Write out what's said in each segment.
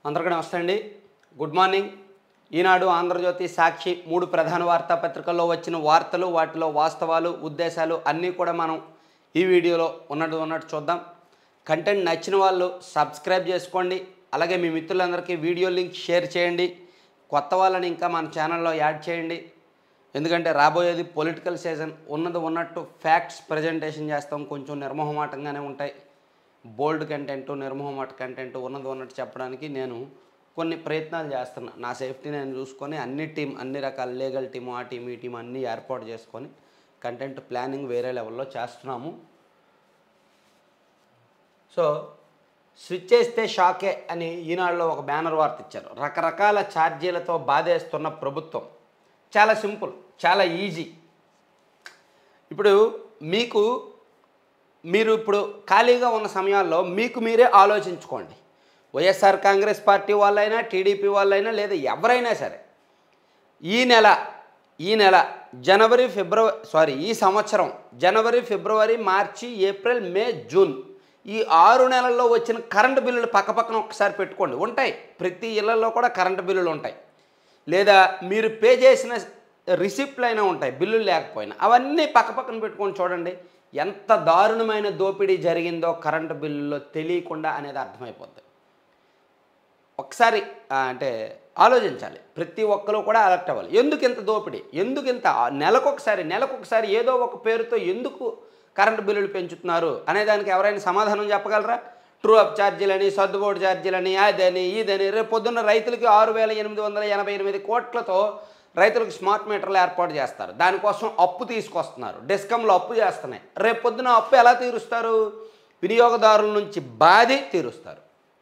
అందరికీ నమస్తే అండి గుడ్ మార్నింగ్ ఈనాడు ఆంధ్రజ్యోతి సాక్షి మూడు ప్రధాన వార్తాపత్రికల్లో వచ్చిన వార్తలు వాటిలో వాస్తవాలు ఉద్దేశాలు అన్నీ కూడా మనం ఈ వీడియోలో ఉన్నట్టు ఉన్నట్టు చూద్దాం కంటెంట్ నచ్చిన వాళ్ళు సబ్స్క్రైబ్ చేసుకోండి అలాగే మీ మిత్రులందరికీ వీడియో లింక్ షేర్ చేయండి కొత్త వాళ్ళని ఇంకా మన ఛానల్లో యాడ్ చేయండి ఎందుకంటే రాబోయేది పొలిటికల్ సీజన్ ఉన్నది ఉన్నట్టు ఫ్యాక్ట్స్ ప్రజెంటేషన్ చేస్తాం కొంచెం నిర్మోహమాటంగానే ఉంటాయి బోల్డ్ కంటెంట్ నిర్మోహమాట కంటెంట్ ఉన్నది ఉన్నట్టు చెప్పడానికి నేను కొన్ని ప్రయత్నాలు చేస్తున్నా నా సేఫ్టీ నేను చూసుకొని అన్ని టీం అన్ని రకాల లీగల్ టీం ఆ టీం ఈ టీం అన్నీ ఏర్పాటు చేసుకొని కంటెంట్ ప్లానింగ్ వేరే లెవెల్లో చేస్తున్నాము సో స్విచ్ చేస్తే షాకే అని ఈనాడులో ఒక బ్యానర్ వార్త ఇచ్చారు రకరకాల ఛార్జీలతో బాధేస్తున్న ప్రభుత్వం చాలా సింపుల్ చాలా ఈజీ ఇప్పుడు మీకు మీరు ఇప్పుడు ఖాళీగా ఉన్న సమయాల్లో మీకు మీరే ఆలోచించుకోండి వైఎస్ఆర్ కాంగ్రెస్ పార్టీ వాళ్ళైనా టీడీపీ వాళ్ళైనా లేదా ఎవరైనా సరే ఈ నెల ఈ నెల జనవరి ఫిబ్రవరి సారీ ఈ సంవత్సరం జనవరి ఫిబ్రవరి మార్చి ఏప్రిల్ మే జూన్ ఈ ఆరు నెలల్లో వచ్చిన కరెంటు బిల్లులు పక్కపక్కన ఒకసారి పెట్టుకోండి ఉంటాయి ప్రతి ఇళ్లలో కూడా కరెంటు బిల్లులు ఉంటాయి లేదా మీరు పే చేసిన రిసిప్ట్లు అయినా ఉంటాయి బిల్లులు లేకపోయినా అవన్నీ పక్కపక్కన పెట్టుకొని చూడండి ఎంత దారుణమైన దోపిడీ జరిగిందో కరెంటు బిల్లులో తెలియకుండా అనేది అర్థమైపోద్ది ఒకసారి ఆ, అంటే ఆలోచించాలి ప్రతి ఒక్కరు కూడా అలర్ట్ అవ్వాలి ఎందుకు ఇంత దోపిడీ ఎందుకు ఇంత ఆ, నెలకొకసారి నెలకొకసారి ఏదో ఒక పేరుతో ఎందుకు కరెంటు బిల్లులు పెంచుతున్నారు అనే దానికి ఎవరైనా సమాధానం చెప్పగలరా ట్రూ అప్ ఛార్జీలని సర్దుబాటు ఛార్జీలని అదని ఇదని రేపు పొద్దున్న రైతులకి ఆరు వేల ఎనిమిది వందల ఎనభై ఎనిమిది కోట్లతో రైతులకు స్మార్ట్ మీటర్లు ఏర్పాటు చేస్తారు దానికోసం అప్పు తీసుకొస్తున్నారు డిస్కంలో అప్పు చేస్తున్నాయి రేపు పొద్దున అప్పు ఎలా తీరుస్తారు వినియోగదారుల నుంచి బాధి తీరుస్తారు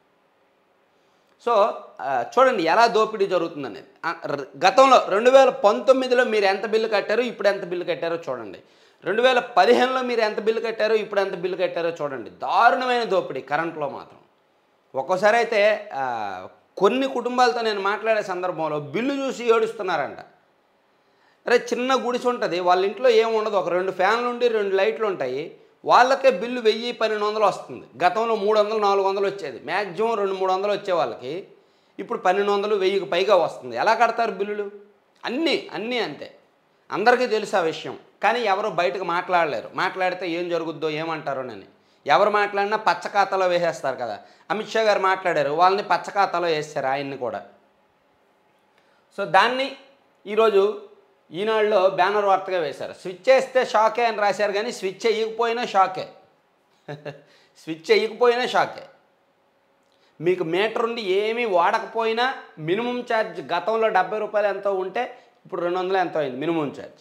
సో ఆ, చూడండి ఎలా దోపిడీ జరుగుతుందనేది ఆ, ర- గతంలో రెండు వేల పంతొమ్మిదిలో మీరు ఎంత బిల్లు కట్టారో ఇప్పుడు ఎంత బిల్లు కట్టారో చూడండి రెండు వేల పదిహేనులో మీరు ఎంత బిల్లు కట్టారో ఇప్పుడు ఎంత బిల్లు కట్టారో చూడండి దారుణమైన దోపిడీ కరెంట్లో మాత్రం ఒక్కోసారి అయితే ఆ, కొన్ని కుటుంబాలతో నేను మాట్లాడే సందర్భంలో బిల్లు చూసి ఏడుస్తున్నారంట అరే చిన్న గుడిసె ఉంటుంది వాళ్ళ ఇంట్లో ఏం ఉండదు ఒక రెండు ఫ్యాన్లు ఉండి రెండు లైట్లు ఉంటాయి వాళ్ళకే బిల్లు వెయ్యి పన్నెండు వందలు వస్తుంది గతంలో మూడు వందలు నాలుగు వందలు వచ్చేది మ్యాక్సిమం రెండు మూడు వందలు వచ్చే వాళ్ళకి ఇప్పుడు పన్నెండు వందలు వెయ్యికి పైగా వస్తుంది ఎలా కడతారు బిల్లులు అన్నీ అన్నీ అంతే అందరికీ తెలుసు ఆ విషయం కానీ ఎవరు బయటకు మాట్లాడలేరు మాట్లాడితే ఏం జరుగుద్దో ఏమంటారోనని ఎవరు మాట్లాడినా పచ్చ ఖాతాలో వేసేస్తారు కదా అమిత్ షా గారు మాట్లాడారు వాళ్ళని పచ్చ ఖాతాలో వేస్తారు ఆయన్ని కూడా సో దాన్ని ఈరోజు ఈనాడులో బ్యానర్ వార్తగా వేశారు స్విచ్ చేస్తే షాకే అని రాశారు కానీ స్విచ్ చేయకపోయినా షాకే స్విచ్ చేయకపోయినా షాకే మీకు మీటర్ ఉండి ఏమీ వాడకపోయినా మినిమం ఛార్జ్ గతంలో డెబ్బై రూపాయలు ఎంతో ఉంటే ఇప్పుడు రెండు వందలు ఎంతో అయింది మినిమం ఛార్జ్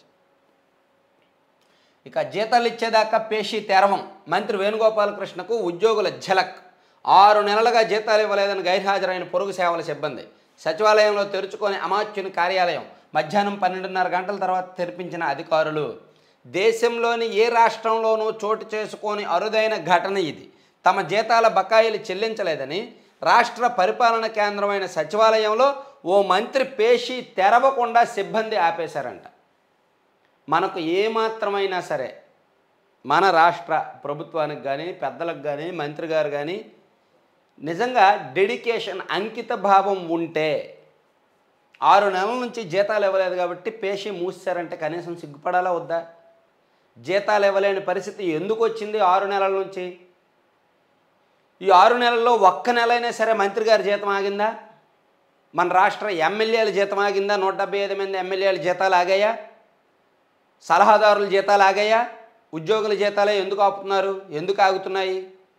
ఇక జీతాలు ఇచ్చేదాకా పేషి తెరవం మంత్రి వేణుగోపాలకృష్ణకు ఉద్యోగుల ఝలక్ ఆరు నెలలుగా జీతాలు ఇవ్వలేదని గైర్హాజరైన పొరుగు సేవల సిబ్బంది సచివాలయంలో తెరుచుకొని అమాత్యుని కార్యాలయం మధ్యాహ్నం పన్నెండున్నర గంటల తర్వాత తెరిపించిన అధికారులు దేశంలోని ఏ రాష్ట్రంలోనూ చోటు చేసుకొని అరుదైన ఘటన ఇది తమ జీతాల బకాయిలు చెల్లించలేదని రాష్ట్ర పరిపాలన కేంద్రమైన సచివాలయంలో ఓ మంత్రి పేషి తెరవకుండా సిబ్బంది ఆపేశారంట మనకు ఏమాత్రమైనా సరే మన రాష్ట్ర ప్రభుత్వానికి కానీ పెద్దలకు కానీ మంత్రి గారు కానీ నిజంగా డెడికేషన్ అంకిత భావం ఉంటే ఆరు నెలల నుంచి జీతాలు ఇవ్వలేదు కాబట్టి పేషి మూసారంటే కనీసం సిగ్గుపడాలా వద్దా జీతాలు ఇవ్వలేని పరిస్థితి ఎందుకు వచ్చింది ఆరు నెలల నుంచి ఈ ఆరు నెలల్లో ఒక్క నెలైనా సరే మంత్రి గారి జీతం ఆగిందా మన రాష్ట్ర ఎమ్మెల్యేల జీతం ఆగిందా నూట డెబ్బై ఐదు మంది ఎమ్మెల్యేల జీతాలు ఆగాయా సలహాదారుల జీతాలు ఆగాయా ఉద్యోగుల జీతాలే ఎందుకు ఆపుతున్నారు ఎందుకు ఆగుతున్నాయి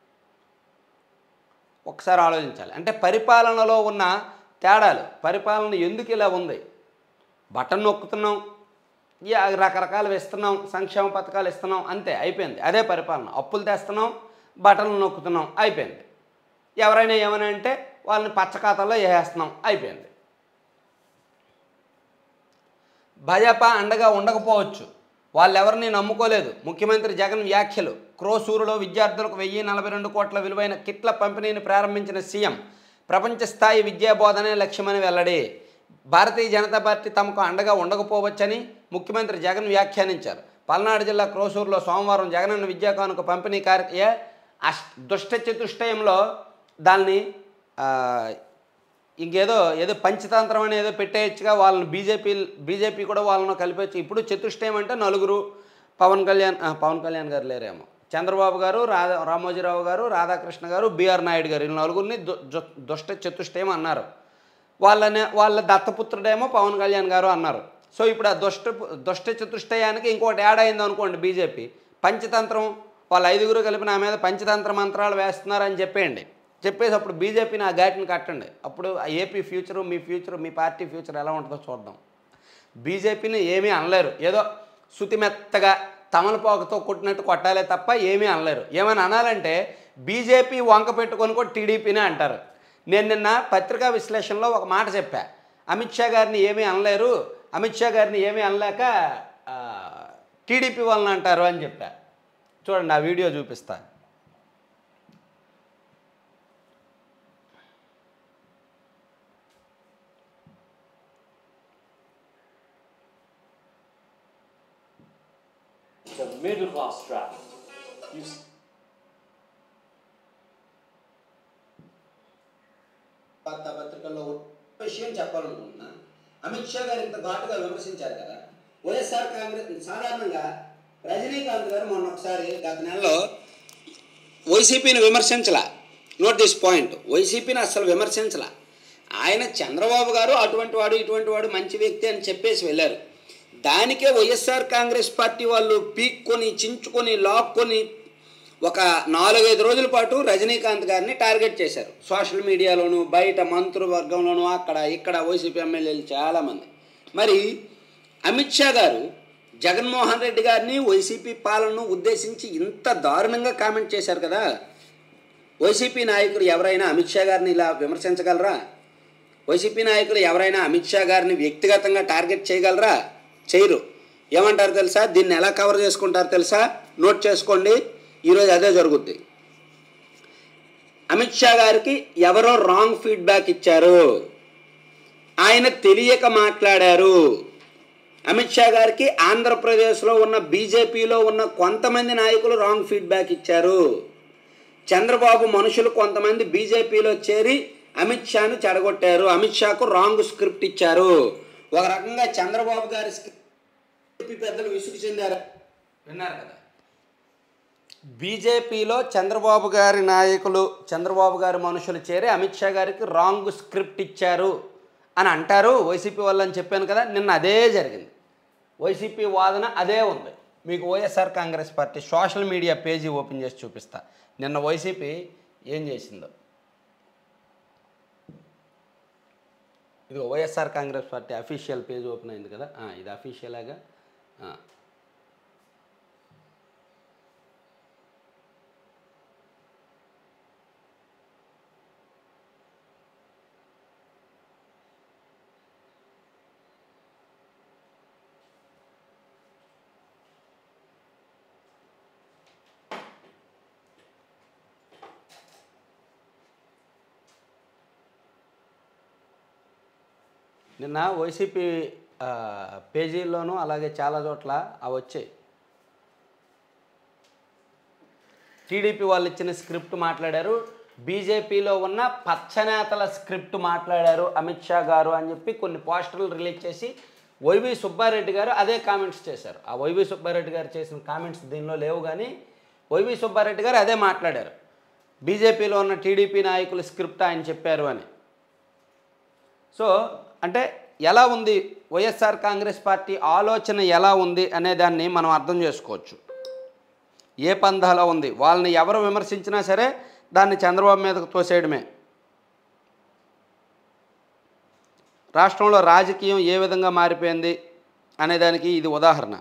ఒకసారి ఆలోచించాలి అంటే పరిపాలనలో ఉన్న తేడాలు పరిపాలన ఎందుకు ఇలా ఉంది బటన్ నొక్కుతున్నాం యా రకరకాలు ఇస్తున్నాం సంక్షేమ పథకాలు ఇస్తున్నాం అంతే అయిపోయింది అదే పరిపాలన అప్పులు తెస్తున్నాం బటన్లు నొక్కుతున్నాం అయిపోయింది ఎవరైనా ఏమైనా అంటే వాళ్ళని పచ్చ ఖాతాలో వేసేస్తున్నాం అయిపోయింది భాజపా అండగా ఉండకపోవచ్చు వాళ్ళెవరిని నమ్ముకోలేదు ముఖ్యమంత్రి జగన్ వ్యాఖ్యలు క్రోసూరులో విద్యార్థులకు వెయ్యి నలభై రెండు కోట్ల విలువైన కిట్ల పంపిణీని ప్రారంభించిన సీఎం ప్రపంచ స్థాయి విద్యా బోధనే లక్ష్యమని వెల్లడి భారతీయ జనతా పార్టీ తమకు అండగా ఉండకపోవచ్చని ముఖ్యమంత్రి జగన్ వ్యాఖ్యానించారు పల్నాడు జిల్లా క్రోసూరులో సోమవారం జగనన్న విద్యా కానుక పంపిణీ కార్య అష్ దుష్ట చతుష్టయంలో దాన్ని ఆ, ఇంకేదో ఏదో పంచతంత్రం అని ఏదో పెట్టేయచ్చుగా వాళ్ళని బీజేపీ బీజేపీ కూడా వాళ్ళని కలిపేచ్చు ఇప్పుడు చతుష్టయం అంటే నలుగురు పవన్ కళ్యాణ్ ఆ, పవన్ కళ్యాణ్ గారు లేరేమో చంద్రబాబు గారు రాధా రామోజీరావు గారు రాధాకృష్ణ గారు బిఆర్ నాయుడు గారు ఈ నలుగురిని దు- జు- దుష్ట చతుష్టయం అన్నారు వాళ్ళని వాళ్ళ దత్తపుత్రుడేమో పవన్ కళ్యాణ్ గారు అన్నారు సో ఇప్పుడు ఆ దుష్ట దుష్ట చతుష్టయానికి ఇంకోటి యాడ్ అయింది అనుకోండి బీజేపీ పంచతంత్రం వాళ్ళ ఐదుగురు కలిపి నా మీద పంచతంత్ర మంత్రాలు వేస్తున్నారని చెప్పేయండి చెప్పేసి అప్పుడు బీజేపీని ఆ ఘాటిని కట్టండి అప్పుడు ఆ ఏపీ ఫ్యూచరు మీ ఫ్యూచరు మీ పార్టీ ఫ్యూచర్ ఎలా ఉంటుందో చూద్దాం బీజేపీని ఏమీ అనలేరు ఏదో శుతిమెత్తగా తమలపాకుతో కొట్టినట్టు కొట్టాలే తప్ప ఏమీ అనలేరు ఏమైనా అనాలంటే బీజేపీ వంక పెట్టుకొని కూడా టీడీపీనే అంటారు నేను నిన్న పత్రికా విశ్లేషణలో ఒక మాట చెప్పా అమిత్ షా గారిని ఏమీ అనలేరు అమిత్ షా గారిని ఏమీ అనలేక ఆ, టీడీపీ వాళ్ళని అంటారు అని చెప్పా చూడండి ఆ వీడియో చూపిస్తా It's a middle class draft. You, s- వార్తాపత్రికల్లో ఒక విషయం చెప్పాలనుకుంటున్నా అమిత్ షా గారు ఇంత ఘాటుగా విమర్శించారు కదా వైఎస్ఆర్ కాంగ్రెస్ సాధారణంగా రజనీకాంత్ గారు మొన్న ఒకసారి గత నెలలో వైసీపీని విమర్శించలా నోట్ దిస్ పాయింట్ వైసీపీని అసలు విమర్శించలా ఆయన చంద్రబాబు గారు అటువంటి వాడు ఇటువంటి వాడు మంచి వ్యక్తి అని చెప్పేసి వెళ్ళారు దానికే వైఎస్ఆర్ కాంగ్రెస్ పార్టీ వాళ్ళు పీక్కొని చించుకొని లాక్కొని ఒక నాలుగైదు రోజుల పాటు రజనీకాంత్ గారిని టార్గెట్ చేశారు సోషల్ మీడియాలోను బయట మంత్రివర్గంలోను అక్కడ ఇక్కడ వైసీపీ ఎమ్మెల్యేలు చాలామంది మరి అమిత్ షా గారు జగన్మోహన్ రెడ్డి గారిని వైసీపీ పాలనను ఉద్దేశించి ఇంత దారుణంగా కామెంట్ చేశారు కదా వైసీపీ నాయకులు ఎవరైనా అమిత్ షా గారిని ఇలా విమర్శించగలరా వైసీపీ నాయకులు ఎవరైనా అమిత్ షా గారిని వ్యక్తిగతంగా టార్గెట్ చేయగలరా చేయరు ఏమంటారు తెలుసా దీన్ని ఎలా కవర్ చేసుకుంటారు తెలుసా నోట్ చేసుకోండి ఈరోజు అదే జరుగుద్ది అమిత్ షా గారికి ఎవరో రాంగ్ ఫీడ్బ్యాక్ ఇచ్చారు ఆయన తెలియక మాట్లాడారు అమిత్ షా గారికి ఆంధ్రప్రదేశ్లో ఉన్న బీజేపీలో ఉన్న కొంతమంది నాయకులు రాంగ్ ఫీడ్బ్యాక్ ఇచ్చారు చంద్రబాబు మనుషులు కొంతమంది బీజేపీలో చేరి అమిత్ షాను చెడగొట్టారు అమిత్ షాకు రాంగ్ స్క్రిప్ట్ ఇచ్చారు ఒక రకంగా చంద్రబాబు గారి స్క్రిప్ట్ పెద్దలు విసుగు చెందారు విన్నారు కదా బీజేపీలో చంద్రబాబు గారి నాయకులు చంద్రబాబు గారి మనుషులు చేరి అమిత్ షా గారికి రాంగ్ స్క్రిప్ట్ ఇచ్చారు అని అంటారు వైసీపీ వాళ్ళు అని చెప్పాను కదా నిన్న అదే జరిగింది వైసీపీ వాదన అదే ఉంది మీకు YSR Congress party social media page open చేసి చూపిస్తా నిన్న వైసీపీ ఏం చేసిందో ఇది YSR Congress party official page open అయింది కదా ఆ, ఇది అఫీషియలాగా నిన్న వైసీపీ ఆ, పేజీల్లోనూ అలాగే చాలా చోట్ల అవి వచ్చాయి టీడీపీ వాళ్ళు ఇచ్చిన స్క్రిప్ట్ మాట్లాడారు బీజేపీలో ఉన్న పచ్చనేతల స్క్రిప్ట్ మాట్లాడారు అమిత్ షా గారు అని చెప్పి కొన్ని పోస్టర్లు రిలీజ్ చేసి వైవి సుబ్బారెడ్డి గారు అదే కామెంట్స్ చేశారు ఆ వైవి సుబ్బారెడ్డి గారు చేసిన కామెంట్స్ దీనిలో లేవు కానీ వైవి సుబ్బారెడ్డి గారు అదే మాట్లాడారు బీజేపీలో ఉన్న టీడీపీ నాయకుల స్క్రిప్ట్ ఆయన చెప్పారు అని సో అంటే ఎలా ఉంది వైఎస్ఆర్ కాంగ్రెస్ పార్టీ ఆలోచన ఎలా ఉంది అనే దాన్ని మనం అర్థం చేసుకోవచ్చు ఏ పందాలో ఉంది వాళ్ళని ఎవరు విమర్శించినా సరే దాన్ని చంద్రబాబు మీదకు తోసేయడమే రాష్ట్రంలో రాజకీయం ఏ విధంగా మారిపోయింది అనేదానికి ఇది ఉదాహరణ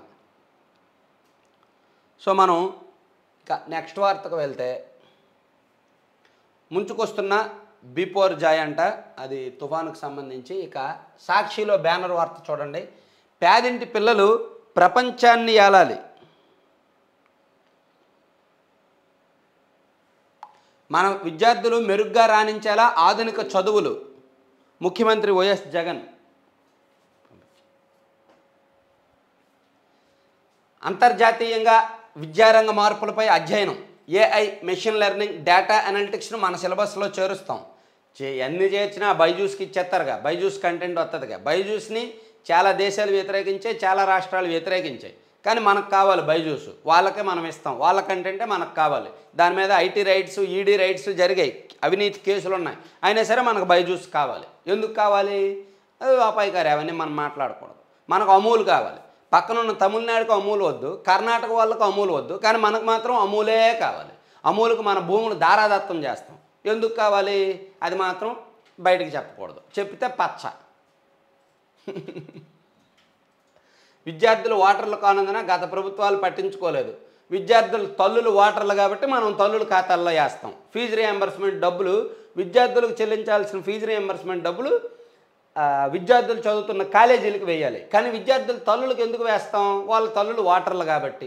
సో మనం ఇక నెక్స్ట్ వార్తకు వెళ్తే ముంచుకొస్తున్న బిపోర్ జాయ్ అంట అది తుఫానుకు సంబంధించి ఇక సాక్షిలో బ్యానర్ వార్త చూడండి పేదింటి పిల్లలు ప్రపంచాన్ని ఏలాలి మన విద్యార్థులు మెరుగ్గా రాణించేలా ఆధునిక చదువులు ముఖ్యమంత్రి వైఎస్ జగన్ అంతర్జాతీయంగా విద్యారంగ మార్పులపై అధ్యయనం ఏఐ మెషిన్ లెర్నింగ్ డేటా అనలిటిక్స్ను మన సిలబస్లో చేరుస్తాం చే ఎన్ని చేర్చినా బైజూస్కి ఇచ్చేస్తారుగా బైజూస్ కంటెంట్ వస్తుందిగా బైజూస్ని చాలా దేశాలు వ్యతిరేకించాయి చాలా రాష్ట్రాలు వ్యతిరేకించాయి కానీ మనకు కావాలి బైజూస్ వాళ్ళకే మనం ఇస్తాం వాళ్ళ కంటెంటే మనకు కావాలి దాని మీద ఐటీ రైట్స్ ఈడీ రైట్స్ జరిగాయి అవినీతి కేసులు ఉన్నాయి అయినా సరే మనకు బైజూస్ కావాలి ఎందుకు కావాలి అది అపాయకారి అవన్నీ మనం మాట్లాడకూడదు మనకు అమూల్ కావాలి పక్కన ఉన్న తమిళనాడుకు అమూల్ వద్దు కర్ణాటక వాళ్ళకు అమూల్ వద్దు కానీ మనకు మాత్రం అమూలే కావాలి అమూలుకు మన భూములు దారాదత్తం చేస్తాం ఎందుకు కావాలి అది మాత్రం బయటికి చెప్పకూడదు చెప్తే పచ్చ విద్యార్థులు ఓటర్లు కానందున గత ప్రభుత్వాలు పట్టించుకోలేదు విద్యార్థులు తల్లులు ఓటర్లు కాబట్టి మనం తల్లుల ఖాతాల్లో వేస్తాం ఫీజు రియంబర్స్మెంట్ డబ్బులు విద్యార్థులకు చెల్లించాల్సిన ఫీజు రియంబర్స్మెంట్ డబ్బులు ఆ, విద్యార్థులు చదువుతున్న కాలేజీలకు వేయాలి కానీ విద్యార్థులు తల్లులకు ఎందుకు వేస్తాం వాళ్ళ తల్లులు ఓటర్లు కాబట్టి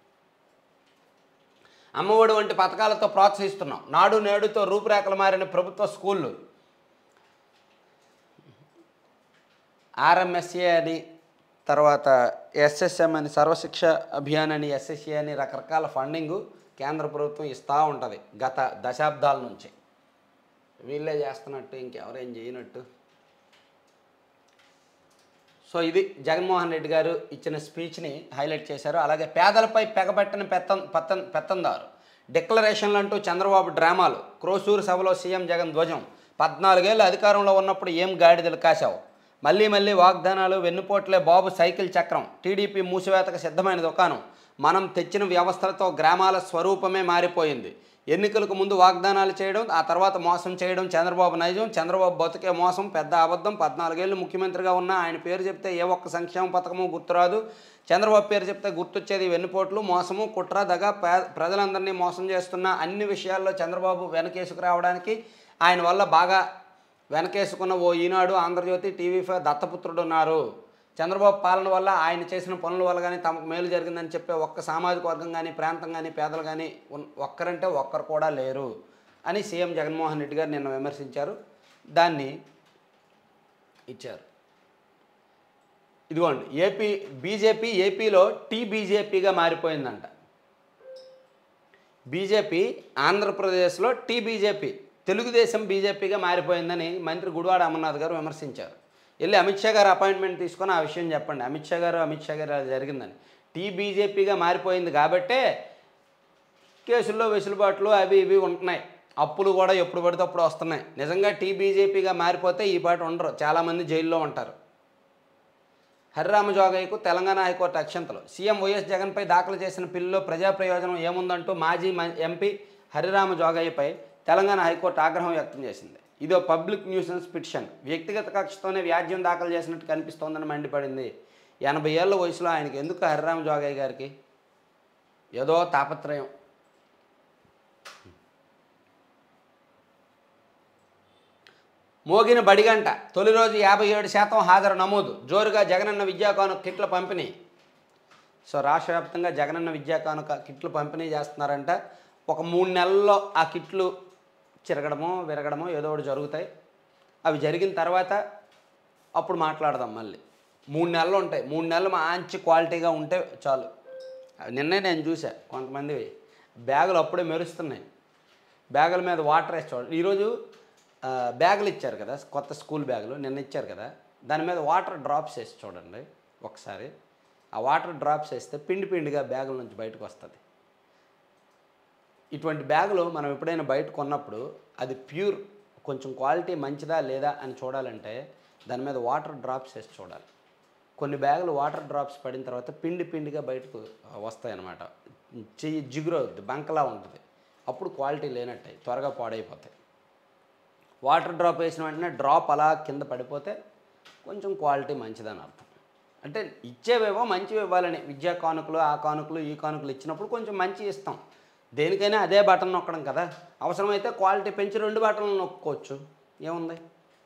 అమ్మఒడి వంటి పథకాలతో ప్రోత్సహిస్తున్నాం నాడు నేడుతో రూపురేఖలు మారిన ప్రభుత్వ స్కూళ్ళు ఆర్ఎంఎస్ఏ అని తర్వాత ఎస్ఎస్ఎం అని సర్వశిక్ష అభియాన్ అని ఎస్ఎస్ఏ అని రకరకాల ఫండింగ్ కేంద్ర ప్రభుత్వం ఇస్తూ ఉంటుంది గత దశాబ్దాల నుంచి వీళ్ళే చేస్తున్నట్టు ఇంకెవరేం చేయనట్టు సో ఇది జగన్మోహన్ రెడ్డి గారు ఇచ్చిన స్పీచ్ని హైలైట్ చేశారు అలాగే పేదలపై పెగబట్టిన పెత్తం పెత్తం పెత్తందారు డిక్లరేషన్లు అంటూ చంద్రబాబు డ్రామాలు క్రోసూరు సభలో సీఎం జగన్ ధ్వజం పద్నాలుగేళ్ళు అధికారంలో ఉన్నప్పుడు ఏం గాడిదలు కాశావు మళ్ళీ మళ్ళీ వాగ్దానాలు వెన్నుపోట్లే బాబు సైకిల్ చక్రం టీడీపీ మూసివేతకు సిద్ధమైన దుకాణం మనం తెచ్చిన వ్యవస్థలతో గ్రామాల స్వరూపమే మారిపోయింది ఎన్నికలకు ముందు వాగ్దానాలు చేయడం ఆ తర్వాత మోసం చేయడం చంద్రబాబు నైజం చంద్రబాబు బతుకే మోసం పెద్ద అబద్ధం పద్నాలుగేళ్ళు ముఖ్యమంత్రిగా ఉన్న ఆయన పేరు చెప్తే ఏ ఒక్క సంక్షేమ పథకము గుర్తురాదు చంద్రబాబు పేరు చెప్తే గుర్తొచ్చేది వెన్నుపోట్లు మోసము కుట్ర దగ పే- ప్రజలందరినీ మోసం చేస్తున్న అన్ని విషయాల్లో చంద్రబాబు వెనకేసుకు రావడానికి ఆయన వల్ల బాగా వెనకేసుకున్న ఓ ఈనాడు ఆంధ్రజ్యోతి టీవీ ఫైవ్ దత్తపుత్రుడు ఉన్నారు చంద్రబాబు పాలన వల్ల ఆయన చేసిన పనుల వల్ల కానీ తమకు మేలు జరిగిందని చెప్పే ఒక్క సామాజిక వర్గం కానీ ప్రాంతం కానీ పేదలు కానీ ఉన్- ఒక్కరంటే ఒక్కరు కూడా లేరు అని సీఎం జగన్మోహన్ రెడ్డి గారు నిన్న విమర్శించారు దాన్ని ఇచ్చారు ఇదిగోండి ఏపీ బీజేపీ ఏపీలో టీ బీజేపీగా మారిపోయిందంట బీజేపీ ఆంధ్రప్రదేశ్లో టీ బీజేపీ తెలుగుదేశం బీజేపీగా మారిపోయిందని మంత్రి గుడివాడ అమర్నాథ్ గారు విమర్శించారు వెళ్ళి అమిత్ షా గారు అపాయింట్మెంట్ తీసుకొని ఆ విషయం చెప్పండి అమిత్ షా గారు అమిత్ షా గారు అది జరిగిందని టీ బీజేపీగా మారిపోయింది కాబట్టే కేసుల్లో వెసులుబాట్లు అవి ఇవి ఉంటున్నాయి అప్పులు కూడా ఎప్పుడు పడితే అప్పుడు వస్తున్నాయి నిజంగా టీ బీజేపీగా మారిపోతే ఈ పాట ఉండరు చాలామంది జైల్లో ఉంటారు హరిరామ జోగయ్యకు తెలంగాణ హైకోర్టు అక్షంతలు సీఎం వైఎస్ జగన్పై దాఖలు చేసిన పిల్లులో ప్రజా ప్రయోజనం ఏముందంటూ మాజీ మ- ఎంపీ హరిరామ జోగయ్యపై తెలంగాణ హైకోర్టు ఆగ్రహం వ్యక్తం చేసింది ఇదో పబ్లిక్ న్యూసెన్స్ పిటిషన్ వ్యక్తిగత కక్షతోనే వ్యాజ్యం దాఖలు చేసినట్టు కనిపిస్తోందని మండిపడింది ఎనభై ఏళ్ళ వయసులో ఆయనకి ఎందుకు హరిరామ జోగయ్య గారికి ఏదో తాపత్రయం మోగిన బడిగంట తొలి రోజు యాభై ఏడు శాతం హాజరు నమోదు జోరుగా జగనన్న విద్యా కానుక కిట్ల పంపిణీ సో రాష్ట్ర వ్యాప్తంగా జగనన్న విద్యా కానుక కిట్లు పంపిణీ చేస్తున్నారంట ఒక మూడు నెలల్లో ఆ కిట్లు చిరగడమో విరగడమో ఏదో ఒకటి జరుగుతాయి అవి జరిగిన తర్వాత అప్పుడు మాట్లాడదాం మళ్ళీ మూడు నెలలు ఉంటాయి మూడు నెలలు మంచి క్వాలిటీగా ఉంటే చాలు అవి నిన్నే నేను చూసా కొంతమంది బ్యాగులు అప్పుడే మెరుస్తున్నాయి బ్యాగుల మీద వాటర్ వేసి చూడండి ఈరోజు ఆ, బ్యాగులు ఇచ్చారు కదా కొత్త స్కూల్ బ్యాగులు నిన్న ఇచ్చారు కదా దాని మీద వాటర్ డ్రాప్స్ వేసి చూడండి ఒకసారి ఆ వాటర్ డ్రాప్స్ వేస్తే పిండి పిండిగా బ్యాగుల నుంచి బయటకు వస్తుంది ఇటువంటి బ్యాగులు మనం ఎప్పుడైనా బయట కొన్నప్పుడు అది ప్యూర్ కొంచెం క్వాలిటీ మంచిదా లేదా అని చూడాలంటే దాని మీద వాటర్ డ్రాప్స్ వేసి చూడాలి కొన్ని బ్యాగులు వాటర్ డ్రాప్స్ పడిన తర్వాత పిండి పిండిగా బయటకు వస్తాయి అన్నమాట చెయ్యి జిగురు అవుద్ది బంకలా ఉంటుంది అప్పుడు క్వాలిటీ లేనట్టాయి త్వరగా పాడైపోతాయి వాటర్ డ్రాప్ వేసిన వెంటనే డ్రాప్ అలా కింద పడిపోతే కొంచెం క్వాలిటీ మంచిదని అర్థం అంటే ఇచ్చేవేవో మంచివి ఇవ్వాలని విద్యా కానుకలు ఆ కానుకలు ఈ కానుకలు ఇచ్చినప్పుడు కొంచెం మంచి ఇస్తాం దేనికైనా అదే బటన్ నొక్కడం కదా అవసరమైతే క్వాలిటీ పెంచి రెండు బటన్లు నొక్కోవచ్చు ఏముంది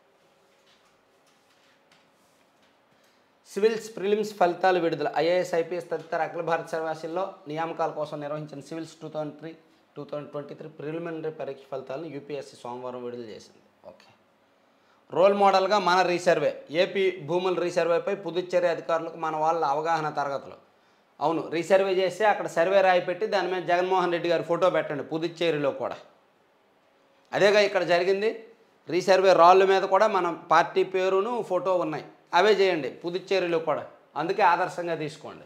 సివిల్స్ ప్రిలిమ్స్ ఫలితాలు విడుదల ఐఏఎస్ ఐపీఎస్ తదితర అఖిల భారత సర్వీసుల్లో నియామకాల కోసం నిర్వహించిన civils two thousand three two thousand twenty three preliminary పరీక్ష ఫలితాలను యూపీఎస్సీ సోమవారం విడుదల చేసింది ఓకే రోల్ మోడల్గా మన రీసర్వే ఏపీ భూముల రీసర్వేపై పుదుచ్చేరి అధికారులకు మన వాళ్ళ అవగాహన తరగతులు అవును రీసర్వే చేస్తే అక్కడ సర్వే రాయి పెట్టి దాని మీద జగన్మోహన్ రెడ్డి గారి ఫోటో పెట్టండి పుదుచ్చేరిలో కూడా అదేగా ఇక్కడ జరిగింది రీసర్వే రాళ్ళ మీద కూడా మన పార్టీ పేరును ఫోటో ఉన్నాయి అవే చేయండి పుదుచ్చేరిలో కూడా అందుకే ఆదర్శంగా తీసుకోండి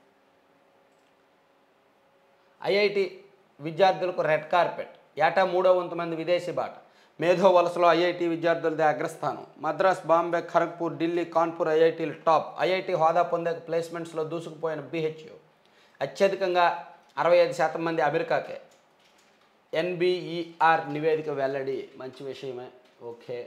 ఐఐటి విద్యార్థులకు రెడ్ కార్పెట్ ఏటా మూడో వంతు మంది విదేశీ బాట మేధో వలసలో ఐఐటి విద్యార్థులదే అగ్రస్థానం మద్రాస్ బాంబే ఖరగ్పూర్ ఢిల్లీ కాన్పూర్ ఐఐటీలు టాప్ ఐఐటి హోదా పొందే ప్లేస్మెంట్స్లో దూసుకుపోయిన బిహెచ్యు అత్యధికంగా అరవై ఐదు శాతం మంది అమెరికాకే ఎన్బిఈఆర్ నివేదిక వెల్లడి మంచి విషయమే ఓకే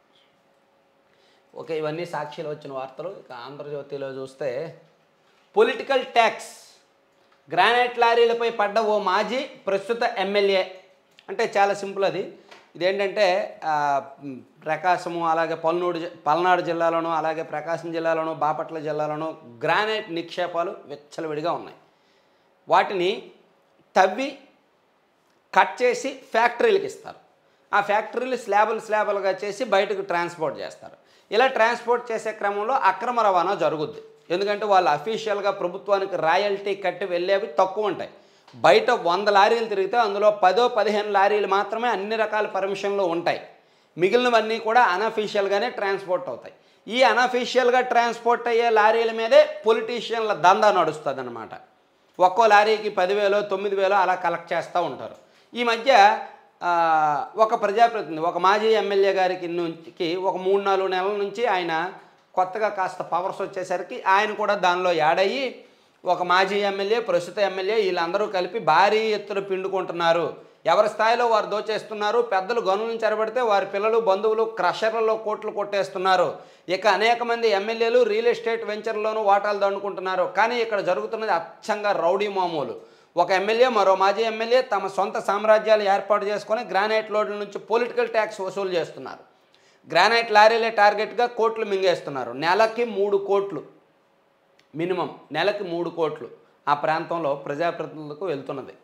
ఓకే ఇవన్నీ సాక్షిలో వచ్చిన వార్తలు ఇక ఆంధ్రజ్యోతిలో చూస్తే పొలిటికల్ ట్యాక్స్ గ్రానైట్ లారీలపై పడ్డ ఓ మాజీ ప్రస్తుత ఎమ్మెల్యే అంటే చాలా సింపుల్ అది ఇదేంటంటే ఆ, మ్, ప్రకాశము అలాగే పల్నాడు జి- పల్నాడు జిల్లాలోను అలాగే ప్రకాశం జిల్లాలోను బాపట్ల జిల్లాలోను గ్రానైట్ నిక్షేపాలు విచ్చలవిడిగా ఉన్నాయి వాటిని తవ్వి కట్ చేసి ఫ్యాక్టరీలకు ఇస్తారు ఆ ఫ్యాక్టరీలు స్లాబులు స్లాబులుగా చేసి బయటకు ట్రాన్స్పోర్ట్ చేస్తారు ఇలా ట్రాన్స్పోర్ట్ చేసే క్రమంలో అక్రమ రవాణా జరుగుద్ది ఎందుకంటే వాళ్ళు అఫీషియల్గా ప్రభుత్వానికి రాయల్టీ కట్టి వెళ్ళేవి తక్కువ ఉంటాయి బయట వంద లారీలు తిరిగితే అందులో పదో పదిహేను లారీలు మాత్రమే అన్ని రకాల పర్మిషన్లు ఉంటాయి మిగిలినవన్నీ కూడా అనఫీషియల్గానే ట్రాన్స్పోర్ట్ అవుతాయి ఈ అనఫీషియల్గా ట్రాన్స్పోర్ట్ అయ్యే లారీల మీదే పొలిటీషియన్ల దందా నడుస్తుంది అనమాట ఒక్కో లారీకి పదివేలో తొమ్మిది వేలో అలా కలెక్ట్ చేస్తూ ఉంటారు ఈ మధ్య ఆ, ఒక ప్రజాప్రతినిధి ఒక మాజీ ఎమ్మెల్యే గారికి నుంచి ఒక మూడు నాలుగు నెలల నుంచి ఆయన కొత్తగా కాస్త పవర్స్ వచ్చేసరికి ఆయన కూడా దానిలో యాడ్ అయ్యి ఒక మాజీ ఎమ్మెల్యే ప్రస్తుత ఎమ్మెల్యే వీళ్ళందరూ కలిపి భారీ ఎత్తున పిండుకుంటున్నారు ఎవరి స్థాయిలో వారు దోచేస్తున్నారు పెద్దలు గనులను చెరబడితే వారి పిల్లలు బంధువులు క్రషర్లలో కోట్లు కొట్టేస్తున్నారు ఇక అనేక మంది ఎమ్మెల్యేలు రియల్ ఎస్టేట్ వెంచర్లోనూ వాటాలు దండుకుంటున్నారు కానీ ఇక్కడ జరుగుతున్నది అచ్చంగా రౌడీ మామూలు ఒక ఎమ్మెల్యే మరో మాజీ ఎమ్మెల్యే తమ సొంత సామ్రాజ్యాలు ఏర్పాటు చేసుకొని గ్రానైట్ లోడ్ల నుంచి పొలిటికల్ ట్యాక్స్ వసూలు చేస్తున్నారు గ్రానైట్ లారీలే టార్గెట్గా కోట్లు మింగేస్తున్నారు నెలకి మూడు కోట్లు మినిమం నెలకి మూడు కోట్లు ఆ ప్రాంతంలో ప్రజాప్రతినిధులకు వెళ్తున్నది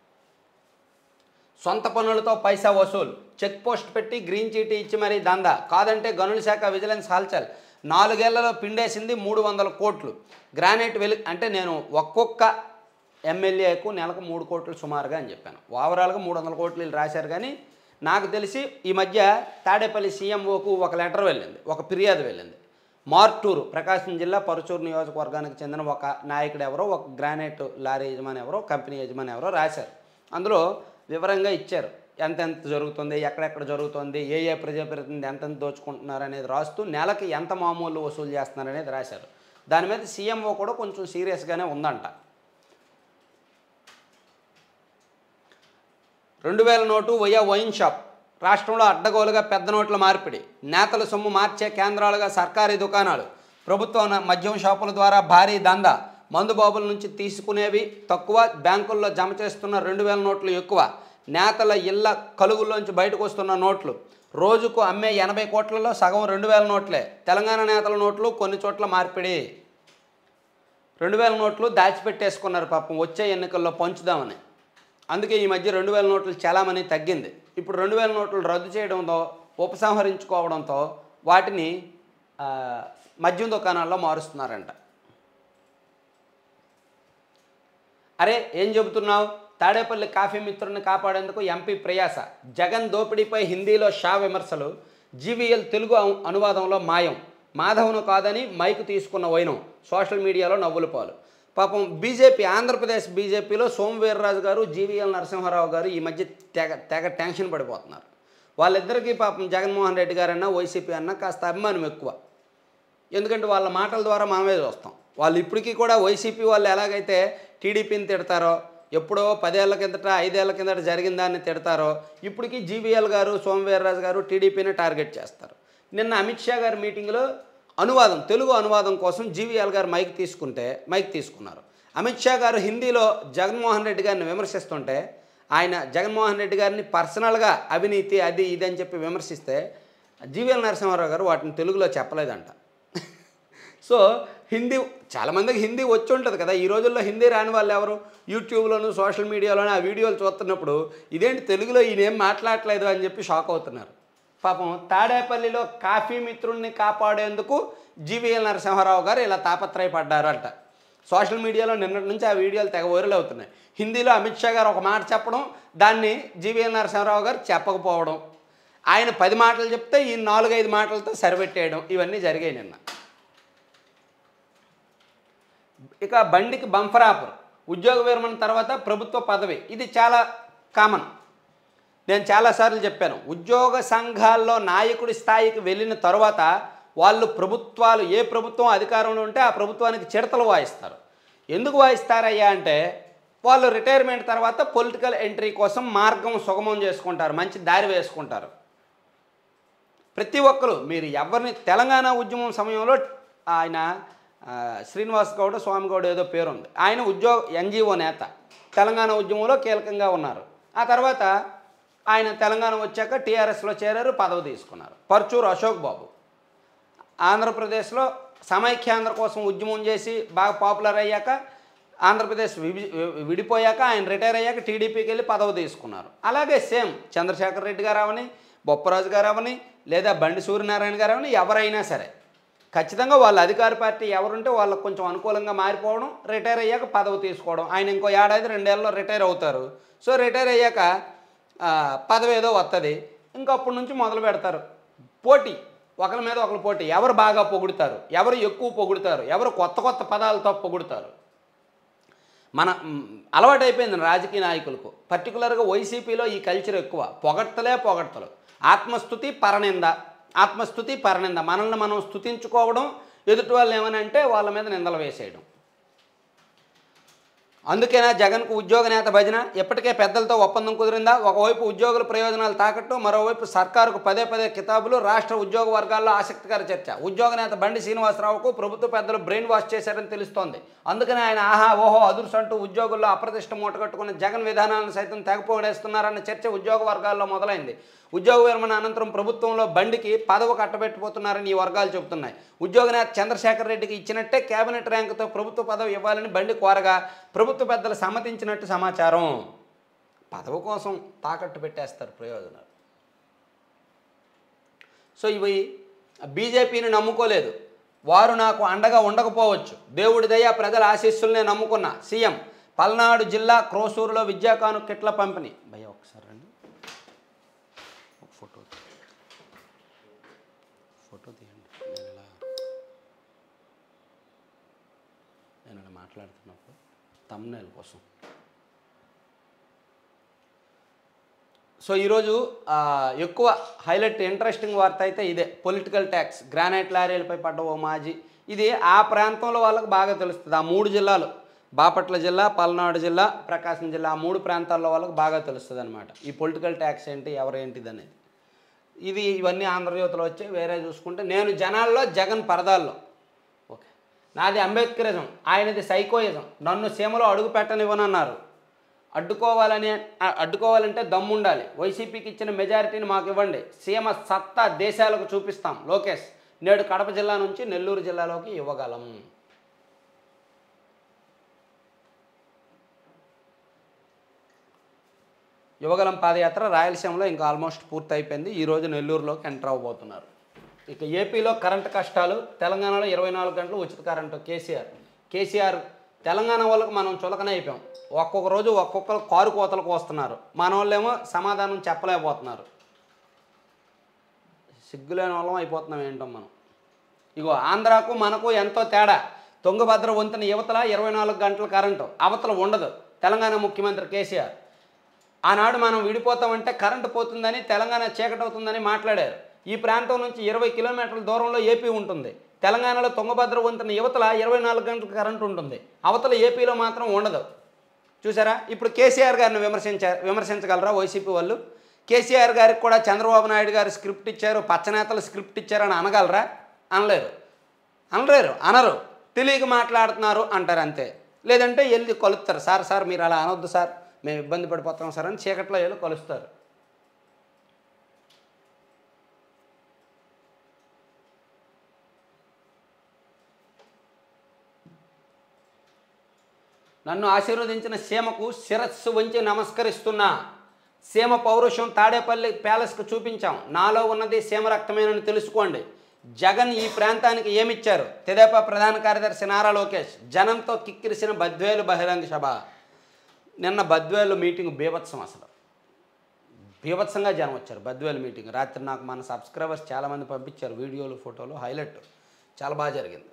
సొంత పనులతో పైసా వసూలు చెక్ పోస్ట్ పెట్టి గ్రీన్ చీటీ ఇచ్చి మరీ దందా కాదంటే గనుల శాఖ విజిలెన్స్ హాల్చల్ నాలుగేళ్లలో పిండేసింది మూడు వందల కోట్లు గ్రానైట్ వెలు అంటే నేను ఒక్కొక్క ఎమ్మెల్యేకు నెలకు మూడు కోట్లు సుమారుగా అని చెప్పాను ఓవరాల్గా మూడు వందల కోట్లు వీళ్ళు రాశారు కానీ నాకు తెలిసి ఈ మధ్య తాడేపల్లి సీఎంఓకు ఒక లెటర్ వెళ్ళింది ఒక ఫిర్యాదు వెళ్ళింది మార్టూరు ప్రకాశం జిల్లా పరుచూరు నియోజకవర్గానికి చెందిన ఒక నాయకుడు ఎవరో ఒక గ్రానైట్ లారీ యజమాని ఎవరో కంపెనీ యజమాని ఎవరో రాశారు అందులో వివరంగా ఇచ్చారు ఎంతెంత జరుగుతుంది ఎక్కడెక్కడ జరుగుతుంది ఏ ఏ ప్రజాప్రతినిధి ఎంతెంత దోచుకుంటున్నారు అనేది రాస్తూ నెలకి ఎంత మామూలు వసూలు చేస్తున్నారు అనేది రాశారు దాని మీద సీఎంఓ కూడా కొంచెం సీరియస్గానే ఉందంట రెండు వేల నోటు వయా వైన్ షాప్ రాష్ట్రంలో అడ్డగోలుగా పెద్ద నోట్ల మార్పిడి నేతల సొమ్ము మార్చే కేంద్రాలుగా సర్కారీ దుకాణాలు ప్రభుత్వ న- మద్యం షాపుల ద్వారా భారీ దందా మందు బాబుల నుంచి తీసుకునేవి తక్కువ బ్యాంకుల్లో జమ చేస్తున్న రెండు వేల నోట్లు ఎక్కువ నేతల ఇళ్ళ కలుగుల్లోంచి బయటకు వస్తున్న నోట్లు రోజుకు అమ్మే ఎనభై కోట్లలో సగం రెండు వేల నోట్లే తెలంగాణ నేతల నోట్లు కొన్ని చోట్ల మార్పిడి రెండు వేల నోట్లు దాచిపెట్టేసుకున్నారు పాపం వచ్చే ఎన్నికల్లో పంచుదామని అందుకే ఈ మధ్య రెండు వేల నోట్లు చాలామని తగ్గింది ఇప్పుడు రెండు వేల నోట్లు రద్దు చేయడంతో ఉపసంహరించుకోవడంతో వాటిని ఆ, మద్యం దుకాణాల్లో మారుస్తున్నారంట అరే ఏం చెబుతున్నావు తాడేపల్లి కాఫీ మిత్రుడిని కాపాడేందుకు ఎంపీ ప్రయాస జగన్ దోపిడీపై హిందీలో షా విమర్శలు జీవీఎల్ తెలుగు అను- అనువాదంలో మాయం మాధవ్ను కాదని మైకు తీసుకున్న వైనం సోషల్ మీడియాలో నవ్వుల పాలు పాపం బీజేపీ ఆంధ్రప్రదేశ్ బీజేపీలో సోమవీర్రాజు గారు జీవీఎల్ నరసింహారావు గారు ఈ మధ్య తెగ తెగ టెన్షన్ పడిపోతున్నారు వాళ్ళిద్దరికీ పాపం జగన్మోహన్ రెడ్డి గారన్నా వైసీపీ అన్నా కాస్త అభిమానం ఎక్కువ ఎందుకంటే వాళ్ళ మాటల ద్వారా మనమే చూస్తాం వాళ్ళు ఇప్పటికీ కూడా వైసీపీ వాళ్ళు ఎలాగైతే టీడీపీని తిడతారో ఎప్పుడో పదేళ్ల కిందట ఐదేళ్ల కిందట జరిగిన దాన్ని తిడతారో ఇప్పటికీ జీవీఎల్ గారు సోమవీర్రాజు గారు టీడీపీని టార్గెట్ చేస్తారు నిన్న అమిత్ షా గారి మీటింగ్లో అనువాదం తెలుగు అనువాదం కోసం జీవీఎల్ గారు మైక్ తీసుకుంటే మైక్ తీసుకున్నారు అమిత్ షా గారు హిందీలో జగన్మోహన్ రెడ్డి గారిని విమర్శిస్తుంటే ఆయన జగన్మోహన్ రెడ్డి గారిని పర్సనల్గా అవినీతి అది ఇది అని చెప్పి విమర్శిస్తే జీవీఎల్ నరసింహారావు గారు వాటిని తెలుగులో చెప్పలేదంట సో హిందీ చాలామందికి హిందీ వచ్చి ఉంటుంది కదా ఈ రోజుల్లో హిందీ రాని వాళ్ళు ఎవరు యూట్యూబ్లోను సోషల్ మీడియాలోను ఆ వీడియోలు చూస్తున్నప్పుడు ఇదేంటి తెలుగులో ఈయనేం మాట్లాడట్లేదు అని చెప్పి షాక్ అవుతున్నారు పాపం తాడేపల్లిలో కాఫీ మిత్రుల్ని కాపాడేందుకు జీవీఎల్ నరసింహారావు గారు ఇలా తాపత్రయపడ్డారు అంట సోషల్ మీడియాలో నిన్నటి నుంచి ఆ వీడియోలు తెగ వైరల్ అవుతున్నాయి హిందీలో అమిత్ షా గారు ఒక మాట చెప్పడం దాన్ని జీవీఎల్ నరసింహారావు గారు చెప్పకపోవడం ఆయన పది మాటలు చెప్తే ఈ నాలుగైదు మాటలతో సరిపెట్టేయడం ఇవన్నీ జరిగాయి నిన్న ఇక బండికి బంఫర్ ఆఫర్ ఉద్యోగ విరమణ తర్వాత ప్రభుత్వ పదవి ఇది చాలా కామన్ నేను చాలాసార్లు చెప్పాను ఉద్యోగ సంఘాల్లో నాయకుడి స్థాయికి వెళ్ళిన తర్వాత వాళ్ళు ప్రభుత్వాలు ఏ ప్రభుత్వం అధికారంలో ఉంటే ఆ ప్రభుత్వానికి చిడతలు వాయిస్తారు ఎందుకు వాయిస్తారయ్యా అంటే వాళ్ళు రిటైర్మెంట్ తర్వాత పొలిటికల్ ఎంట్రీ కోసం మార్గం సుగమం చేసుకుంటారు మంచి దారి వేసుకుంటారు ప్రతి ఒక్కరు మీరు ఎవరిని తెలంగాణ ఉద్యమం సమయంలో ఆయన ఆ, శ్రీనివాస్ గౌడ్ స్వామి గౌడ్ ఏదో పేరు ఉంది ఆయన ఉద్యోగ ఎన్జిఓ నేత తెలంగాణ ఉద్యమంలో కీలకంగా ఉన్నారు ఆ తర్వాత ఆయన తెలంగాణ వచ్చాక టీఆర్ఎస్లో చేరారు పదవి తీసుకున్నారు పర్చూరు అశోక్ బాబు ఆంధ్రప్రదేశ్లో సమైక్యాంధ్ర కోసం ఉద్యమం చేసి బాగా పాపులర్ అయ్యాక ఆంధ్రప్రదేశ్ విభి- విడిపోయాక ఆయన రిటైర్ అయ్యాక టీడీపీకి వెళ్ళి పదవి తీసుకున్నారు అలాగే సేమ్ చంద్రశేఖర్ రెడ్డి గారు అవని బొప్పరాజు గారు అవని లేదా బండి సూర్యనారాయణ గారు అవని ఎవరైనా సరే ఖచ్చితంగా వాళ్ళ అధికార పార్టీ ఎవరుంటే వాళ్ళకు కొంచెం అనుకూలంగా మారిపోవడం రిటైర్ అయ్యాక పదవి తీసుకోవడం ఆయన ఇంకో ఏడాది రెండేళ్ళలో రిటైర్ అవుతారు సో రిటైర్ అయ్యాక ఆ, పదవి ఏదో వస్తుంది ఇంకా అప్పటి నుంచి మొదలు పెడతారు పోటీ ఒకరి మీద ఒకరు పోటీ ఎవరు బాగా పొగుడుతారు ఎవరు ఎక్కువ పొగుడుతారు ఎవరు కొత్త కొత్త పదాలతో పొగుడుతారు మన మ్, అలవాటైపోయింది రాజకీయ నాయకులకు పర్టికులర్గా వైసీపీలో ఈ కల్చర్ ఎక్కువ పొగడ్తలే పొగడ్తలు ఆత్మస్థుతి పరనింద ఆత్మస్థుతి పరనింద మనల్ని మనం స్థుతించుకోవడం ఎదుటి వాళ్ళు ఏమని అంటే వాళ్ళ మీద నిందలు వేసేయడం అందుకేనా జగన్కు ఉద్యోగ నేత భజన ఎప్పటికే పెద్దలతో ఒప్పందం కుదిరిందా ఒకవైపు ఉద్యోగుల ప్రయోజనాలు తాకట్టు మరోవైపు సర్కారుకు పదే పదే కితాబులు రాష్ట్ర ఉద్యోగ వర్గాల్లో ఆసక్తికర చర్చ ఉద్యోగ నేత బండి శ్రీనివాసరావుకు ప్రభుత్వ పెద్దలు బ్రెయిన్ వాష్ చేశారని తెలుస్తోంది అందుకనే ఆయన ఆహా ఓహో అదుర్స్ అంటూ ఉద్యోగుల్లో అప్రతిష్ట మూటగట్టుకున్న జగన్ విధానాలను సైతం తెగపోడేస్తున్నారన్న చర్చ ఉద్యోగ వర్గాల్లో మొదలైంది ఉద్యోగ విరమణ అనంతరం ప్రభుత్వంలో బండికి పదవి కట్టబెట్టిపోతున్నారని ఈ వర్గాలు చెబుతున్నాయి ఉద్యోగ నేత చంద్రశేఖర్ రెడ్డికి ఇచ్చినట్టే కేబినెట్ ర్యాంకుతో ప్రభుత్వ పదవి ఇవ్వాలని బండి కోరగా ప్రభుత్వ పెద్దలు సమ్మతించినట్టు సమాచారం పదవి కోసం తాకట్టు పెట్టేస్తారు ప్రయోజనాలు సో ఇవి బీజేపీని నమ్ముకోలేదు వారు నాకు అండగా ఉండకపోవచ్చు దేవుడి దయ ప్రజల ఆశీస్సులనే నమ్ముకున్న సీఎం పల్నాడు జిల్లా క్రోసూరులో విద్యాకాను కిట్ల పంపిణీ భయ ఒకసారి రండి ఒక ఫోటో ఫోటో తీయండి నేను ఇలా నేను ఇలా మాట్లాడుతున్నప్పుడు తమ్నేల్ కోసం సో ఈరోజు ఆ, ఎక్కువ హైలైట్ ఇంట్రెస్టింగ్ వార్త అయితే ఇదే పొలిటికల్ ట్యాక్స్ గ్రానైట్ లారీలపై పడ్డ ఓ మాజీ ఇది ఆ ప్రాంతంలో వాళ్ళకి బాగా తెలుస్తుంది ఆ మూడు జిల్లాలు బాపట్ల జిల్లా పల్నాడు జిల్లా ప్రకాశం జిల్లా ఆ మూడు ప్రాంతాల్లో వాళ్ళకి బాగా తెలుస్తుంది అనమాట ఈ పొలిటికల్ ట్యాక్స్ ఏంటి ఎవరేంటిది అనేది ఇది ఇవన్నీ ఆంధ్రజ్యోతిలో వచ్చి వేరే చూసుకుంటే నేను జనాల్లో జగన్ పరదాల్లో ఓకే నాది అంబేద్కరిజం ఆయనది సైకోయిజం నన్ను సీమలో అడుగు పెట్టనివ్వనన్నారు అడ్డుకోవాలని ఆ, అడ్డుకోవాలంటే దమ్ము ఉండాలి వైసీపీకి ఇచ్చిన మెజారిటీని మాకు ఇవ్వండి సీమ సత్తా దేశాలకు చూపిస్తాం లోకేష్ నేడు కడప జిల్లా నుంచి నెల్లూరు జిల్లాలోకి ఇవ్వగలం యువగలం పాదయాత్ర రాయలసీమలో ఇంకా ఆల్మోస్ట్ పూర్తి అయిపోయింది ఈరోజు నెల్లూరులోకి ఎంటర్ అవ్వబోతున్నారు ఇక ఏపీలో కరెంటు కష్టాలు తెలంగాణలో ఇరవై నాలుగు గంటలు ఉచిత కరెంటు కేసీఆర్ కేసీఆర్ తెలంగాణ వాళ్ళకి మనం చులకన అయిపోయాం ఒక్కొక్క రోజు ఒక్కొక్కరు కారు కోతలకు వస్తున్నారు మన వాళ్ళేమో సమాధానం చెప్పలేకపోతున్నారు సిగ్గులేని వాళ్ళం అయిపోతున్నాం ఏంటో మనం ఇగో ఆంధ్రాకు మనకు ఎంతో తేడా తుంగభద్ర వంతెన యువతల ఇరవై నాలుగు గంటల కరెంటు అవతల ఉండదు తెలంగాణ ముఖ్యమంత్రి కేసీఆర్ ఆనాడు మనం విడిపోతామంటే కరెంటు పోతుందని తెలంగాణ చీకటవుతుందని మాట్లాడారు ఈ ప్రాంతం నుంచి ఇరవై కిలోమీటర్ల దూరంలో ఏపీ ఉంటుంది తెలంగాణలో తుంగభద్ర వంతెన యువతల ఇరవై నాలుగు గంటల కరెంటు ఉంటుంది అవతల ఏపీలో మాత్రం ఉండదు చూసారా ఇప్పుడు కేసీఆర్ గారిని విమర్శించ విమర్శించగలరా వైసీపీ వాళ్ళు కేసీఆర్ గారికి కూడా చంద్రబాబు నాయుడు గారు స్క్రిప్ట్ ఇచ్చారు పచ్చనేతలు స్క్రిప్ట్ ఇచ్చారని అనగలరా అనలేరు అనలేరు అనరు తెలియక మాట్లాడుతున్నారు అంటారు అంతే లేదంటే వెళ్ళి కొలుస్తారు సార్ సార్ మీరు అలా అనొద్దు సార్ మేము ఇబ్బంది పడిపోతాం సార్ అని చీకట్లో వెళ్ళి కొలుస్తారు నన్ను ఆశీర్వదించిన సీమకు శిరస్సు వంచి నమస్కరిస్తున్నా సీమ పౌరుషం తాడేపల్లి ప్యాలెస్కు చూపించాం నాలో ఉన్నది సీమ రక్తమేనని తెలుసుకోండి జగన్ ఈ ప్రాంతానికి ఏమిచ్చారు తెదేపా ప్రధాన కార్యదర్శి నారా లోకేష్ జనంతో కిక్కిరిసిన బద్వేలు బహిరంగ సభ నిన్న బద్వేలు మీటింగ్ బీభత్సం అసలు బీభత్సంగా జనం వచ్చారు బద్వేల్ మీటింగ్ రాత్రి నాకు మన సబ్స్క్రైబర్స్ చాలామంది పంపించారు వీడియోలు ఫోటోలు హైలైట్ చాలా బాగా జరిగింది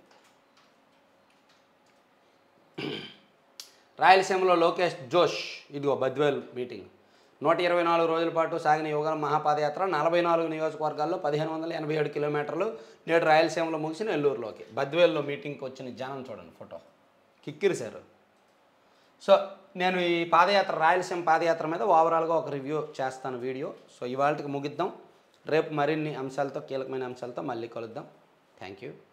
రాయలసీమలో లోకేష్ జోష్ ఇదిగో బద్వేల్ మీటింగ్ నూట ఇరవై నాలుగు రోజుల పాటు సాగిన యువగల మహాపాదయాత్ర నలభై నాలుగు నియోజకవర్గాల్లో పదిహేను వందల ఎనభై ఏడు కిలోమీటర్లు నేడు రాయలసీమలో ముగిసి నెల్లూరులోకి బద్వేల్లో మీటింగ్కి వచ్చిన జనం చూడండి ఫోటో కిక్కిరిశారు సో నేను ఈ పాదయాత్ర రాయలసీమ పాదయాత్ర మీద ఓవరాల్గా ఒక రివ్యూ చేస్తాను వీడియో సో ఇవాళకి ముగిద్దాం రేపు మరిన్ని అంశాలతో కీలకమైన అంశాలతో మళ్ళీ కలుద్దాం థ్యాంక్ యూ